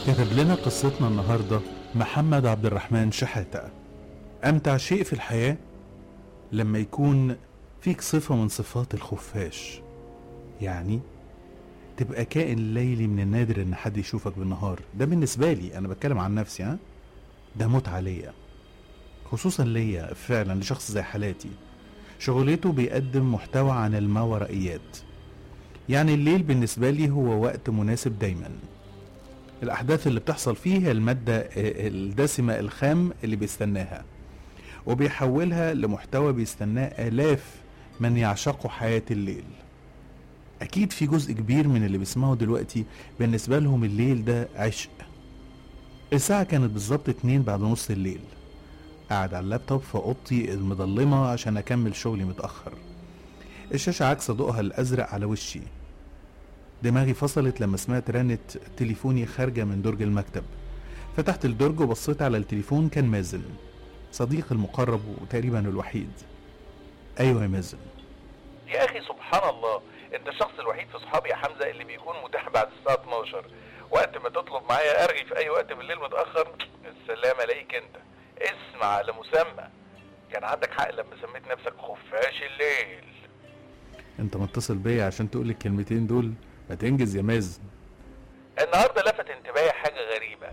كتب لنا قصتنا النهاردة محمد عبد الرحمن شحاتة أمتع شيء في الحياة لما يكون فيك صفة من صفات الخفاش يعني تبقى كائن ليلي من النادر ان حد يشوفك بالنهار ده بالنسبة لي انا بتكلم عن نفسي ها ده متعة ليا خصوصا ليا فعلا لشخص زي حالاتي شغلته بيقدم محتوى عن الماورائيات يعني الليل بالنسبة لي هو وقت مناسب دايما الأحداث اللي بتحصل فيه هي المادة الدسمة الخام اللي بيستناها وبيحولها لمحتوى بيستناه آلاف من يعشقوا حياة الليل أكيد في جزء كبير من اللي بيسمعوا دلوقتي بالنسبة لهم الليل ده عشق الساعة كانت بالظبط اتنين بعد نص الليل قاعد على اللابتوب في اوضتي المظلمة عشان اكمل شغلي متأخر الشاشة عكس ضوءها الازرق على وشي دماغي فصلت لما سمعت رنة تليفوني خارجة من درج المكتب فتحت الدرج وبصيت على التليفون كان مازن صديقي المقرب وتقريبا الوحيد ايوه يا مازن يا اخي سبحان الله انت الشخص الوحيد في صحابي يا حمزه اللي بيكون متاح بعد الساعه 12 وقت ما تطلب معايا ارغي في اي وقت بالليل متاخر السلام عليك انت اسم على مسمى كان عندك حق لما سميت نفسك خفاش الليل انت متصل بيا عشان تقول الكلمتين دول ما تنجز يا مازن النهارده لفت انتباهي حاجه غريبه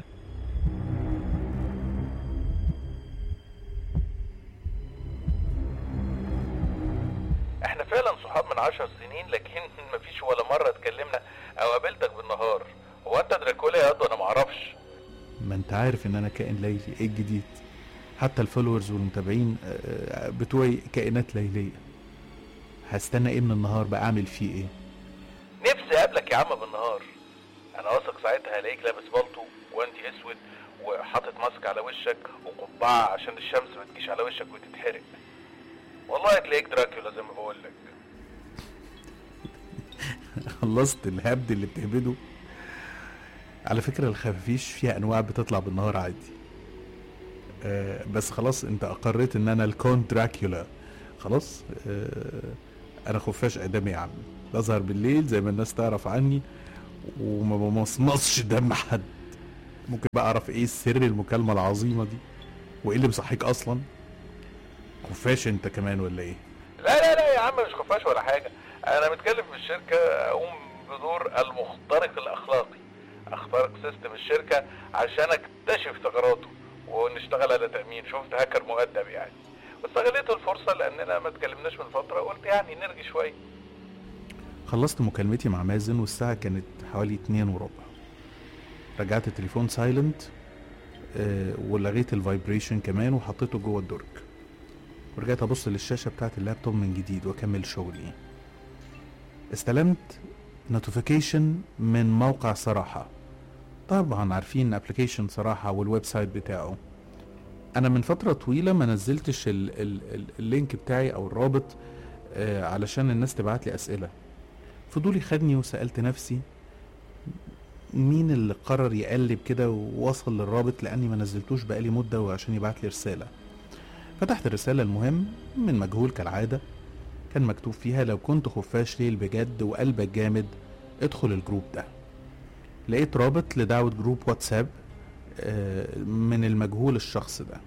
احنا فعلا صحاب من عشر سنين لكن مفيش ولا مرة اتكلمنا او قابلتك بالنهار هو انت دراكولا يا قد انا معرفش ما انت عارف ان انا كائن ليلي ايه الجديد حتى الفولورز والمتابعين آه، بتوعي كائنات ليلية هستنى ايه من النهار بقى اعمل فيه ايه نفسي اقابلك يا عم بالنهار انا واثق ساعتها هلاقيك لابس بالطو وانتي اسود وحاطط ماسك على وشك وقبعة عشان الشمس ما تجيش على وشك وتتحرق والله هتلاقيك دراكولا زي ما بقول لك خلصت الهبد اللي بتهبده على فكرة الخفافيش فيها انواع بتطلع بالنهار عادي آه بس خلاص انت اقريت ان انا الكون دراكولا خلاص آه انا خفاش ادمي يا عم بظهر بالليل زي ما الناس تعرف عني وما بمصمصش دم حد ممكن بقى اعرف ايه سر المكالمة العظيمة دي وايه اللي مصحيك اصلا خفاش انت كمان ولا ايه لا لا لا يا عم مش خفاش ولا حاجة انا متكلم في الشركة اقوم بدور المخترق الاخلاقي اخترق سيستم الشركة عشان اكتشف ثغراته ونشتغل على تأمين شفت هاكر مؤدب يعني واستغليت الفرصة لاننا ما اتكلمناش من فترة قلت يعني نرغي شوية خلصت مكالمتي مع مازن والساعة كانت حوالي اتنين وربع رجعت التليفون سايلنت آه ولغيت الفايبريشن كمان وحطيته جوه الدرج ورجعت ابص للشاشة بتاعت اللابتوب من جديد واكمل شغلي استلمت نوتيفيكيشن من موقع صراحة طبعا عارفين ابلكيشن صراحة والويب سايت بتاعه انا من فترة طويلة ما نزلتش ال ال ال اللينك بتاعي او الرابط آه علشان الناس تبعت لي اسئلة فضولي خدني وسألت نفسي مين اللي قرر يقلب كده ووصل للرابط لاني ما نزلتوش بقالي مدة وعشان يبعت لي رسالة فتحت الرسالة المهم من مجهول كالعادة كان مكتوب فيها لو كنت خفاش ليل بجد وقلبك جامد ادخل الجروب ده لقيت رابط لدعوة جروب واتساب آه، من المجهول الشخص ده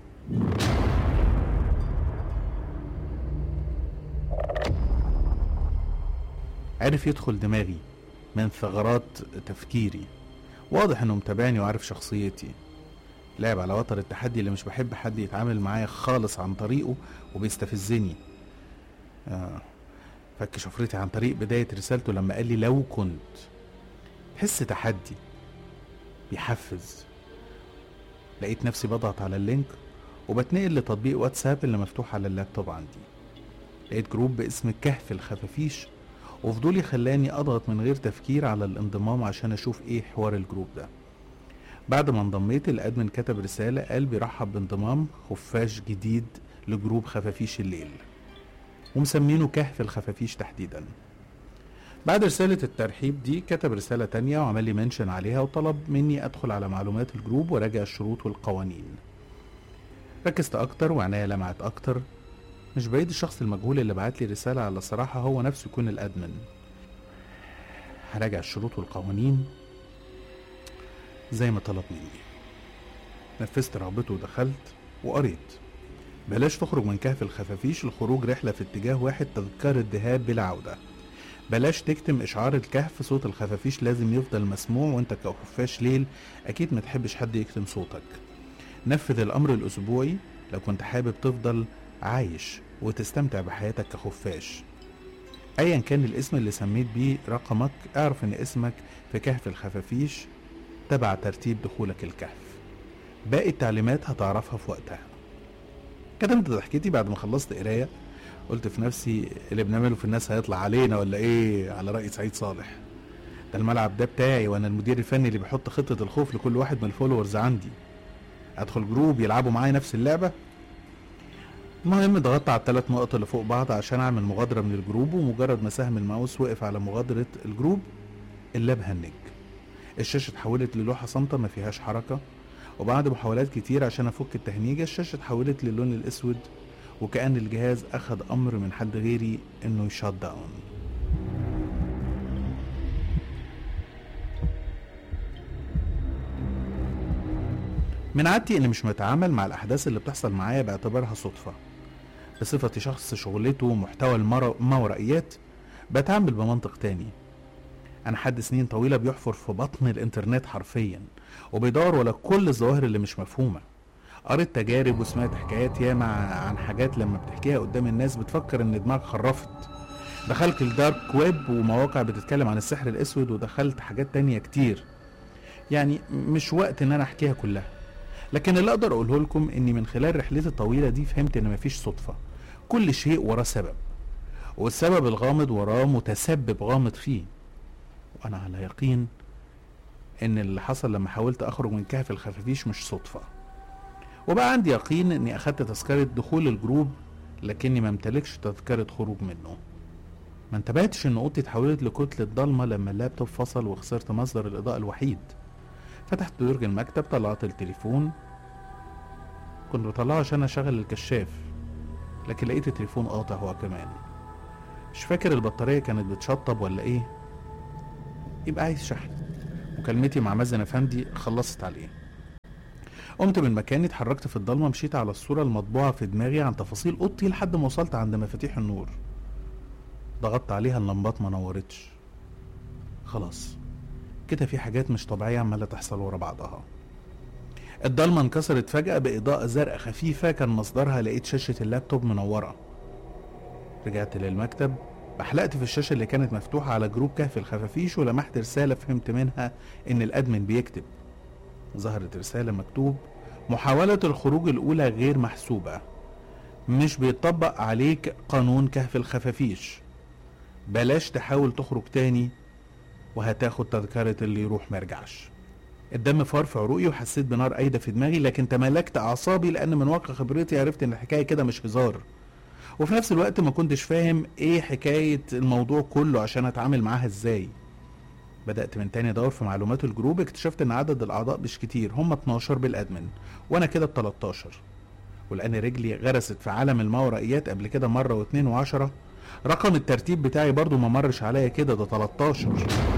عرف يدخل دماغي من ثغرات تفكيري واضح انه متابعني وعارف شخصيتي لعب على وتر التحدي اللي مش بحب حد يتعامل معايا خالص عن طريقه وبيستفزني آه. فك شفرتي عن طريق بداية رسالته لما قال لي لو كنت حس تحدي بيحفز لقيت نفسي بضغط على اللينك وبتنقل لتطبيق واتساب اللي مفتوح على اللابتوب عندي لقيت جروب باسم كهف الخفافيش وفضولي خلاني اضغط من غير تفكير على الانضمام عشان اشوف ايه حوار الجروب ده بعد ما انضميت الادمن كتب رسالة قال بيرحب بانضمام خفاش جديد لجروب خفافيش الليل ومسمينه كهف الخفافيش تحديدا بعد رسالة الترحيب دي كتب رسالة تانية وعمل لي منشن عليها وطلب مني أدخل على معلومات الجروب وراجع الشروط والقوانين ركزت أكتر وعناية لمعت أكتر مش بعيد الشخص المجهول اللي بعت لي رسالة على صراحة هو نفسه يكون الأدمن هراجع الشروط والقوانين زي ما طلب مني نفذت رغبته ودخلت وقريت بلاش تخرج من كهف الخفافيش الخروج رحلة في اتجاه واحد تذكار الذهاب بلا عودة بلاش تكتم إشعار الكهف صوت الخفافيش لازم يفضل مسموع وانت كخفاش ليل أكيد ما تحبش حد يكتم صوتك نفذ الأمر الأسبوعي لو كنت حابب تفضل عايش وتستمتع بحياتك كخفاش ايا كان الاسم اللي سميت بيه رقمك اعرف ان اسمك في كهف الخفافيش تبع ترتيب دخولك الكهف باقي التعليمات هتعرفها في وقتها كتمت ضحكتي بعد ما خلصت قرايه قلت في نفسي اللي بنعمله في الناس هيطلع علينا ولا ايه على رأي سعيد صالح ده الملعب ده بتاعي وانا المدير الفني اللي بيحط خطة الخوف لكل واحد من الفولورز عندي ادخل جروب يلعبوا معايا نفس اللعبة المهم ضغطت على الثلاث نقط اللي فوق بعض عشان اعمل مغادرة من الجروب ومجرد ما سهم الماوس وقف على مغادرة الجروب اللاب هنج الشاشة اتحولت للوحة صامتة ما فيهاش حركة وبعد محاولات كتير عشان افك التهنيجة الشاشة اتحولت للون الاسود وكأن الجهاز اخد امر من حد غيري انه يشات داون من عادتي اني مش متعامل مع الاحداث اللي بتحصل معايا باعتبارها صدفة بصفتي شخص شغلته محتوى المر- الماورائيات بتعامل بمنطق تاني انا حد سنين طويلة بيحفر في بطن الانترنت حرفيا وبيدور ولا كل الظواهر اللي مش مفهومة قريت تجارب وسمعت حكايات ياما عن حاجات لما بتحكيها قدام الناس بتفكر ان دماغك خرفت دخلت الدارك ويب ومواقع بتتكلم عن السحر الاسود ودخلت حاجات تانية كتير يعني مش وقت ان انا احكيها كلها لكن اللي اقدر اقوله لكم اني من خلال رحلتي الطويلة دي فهمت ان مفيش صدفة كل شيء وراه سبب والسبب الغامض وراه متسبب غامض فيه وانا على يقين ان اللي حصل لما حاولت اخرج من كهف الخفافيش مش صدفة وبقى عندي يقين اني اخدت تذكرة دخول الجروب لكني ما امتلكش تذكرة خروج منه ما انتبهتش ان اوضتي اتحولت لكتلة ضلمة لما اللابتوب فصل وخسرت مصدر الاضاءة الوحيد فتحت درج المكتب طلعت التليفون كنت بطلعه عشان اشغل الكشاف لكن لقيت التليفون قاطع هو كمان مش فاكر البطارية كانت بتشطب ولا ايه يبقى عايز شحن مكالمتي مع مازن افندي خلصت عليه قمت من مكاني اتحركت في الضلمه مشيت على الصوره المطبوعه في دماغي عن تفاصيل اوضتي لحد ما وصلت عند مفاتيح النور ضغطت عليها اللمبات ما نورتش خلاص كده في حاجات مش طبيعيه عماله تحصل ورا بعضها الضلمه انكسرت فجاه باضاءه زرقاء خفيفه كان مصدرها لقيت شاشه اللابتوب منوره رجعت للمكتب بحلقت في الشاشه اللي كانت مفتوحه على جروب كهف الخفافيش ولمحت رساله فهمت منها ان الادمن بيكتب ظهرت رسالة مكتوب محاولة الخروج الأولى غير محسوبة مش بيطبق عليك قانون كهف الخفافيش بلاش تحاول تخرج تاني وهتاخد تذكرة اللي يروح مرجعش الدم فار في عروقي وحسيت بنار قايدة في دماغي لكن تمالكت أعصابي لأن من واقع خبرتي عرفت إن الحكاية كده مش هزار وفي نفس الوقت ما كنتش فاهم ايه حكاية الموضوع كله عشان اتعامل معاها ازاي بدأت من تاني ادور في معلومات الجروب اكتشفت ان عدد الاعضاء مش كتير هم 12 بالادمن وانا كده ب 13 ولان رجلي غرست في عالم الماورائيات قبل كده مرة واتنين وعشرة رقم الترتيب بتاعي برضو ما مرش عليا كده ده 13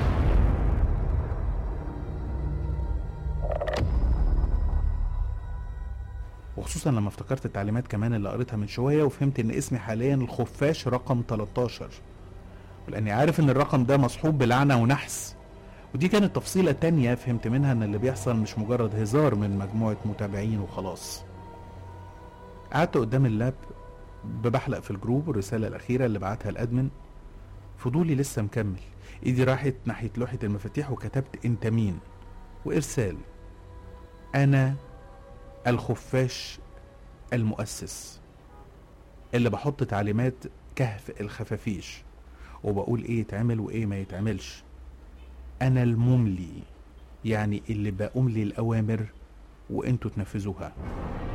وخصوصا لما افتكرت التعليمات كمان اللي قريتها من شوية وفهمت ان اسمي حاليا الخفاش رقم 13 ولاني عارف ان الرقم ده مصحوب بلعنة ونحس ودي كانت تفصيلة تانية فهمت منها ان اللي بيحصل مش مجرد هزار من مجموعة متابعين وخلاص قعدت قدام اللاب ببحلق في الجروب الرسالة الأخيرة اللي بعتها الأدمن فضولي لسه مكمل ايدي راحت ناحية لوحة المفاتيح وكتبت انت مين وإرسال أنا الخفاش المؤسس اللي بحط تعليمات كهف الخفافيش وبقول ايه يتعمل وايه ما يتعملش انا المملي يعني اللي بأملي الاوامر وانتوا تنفذوها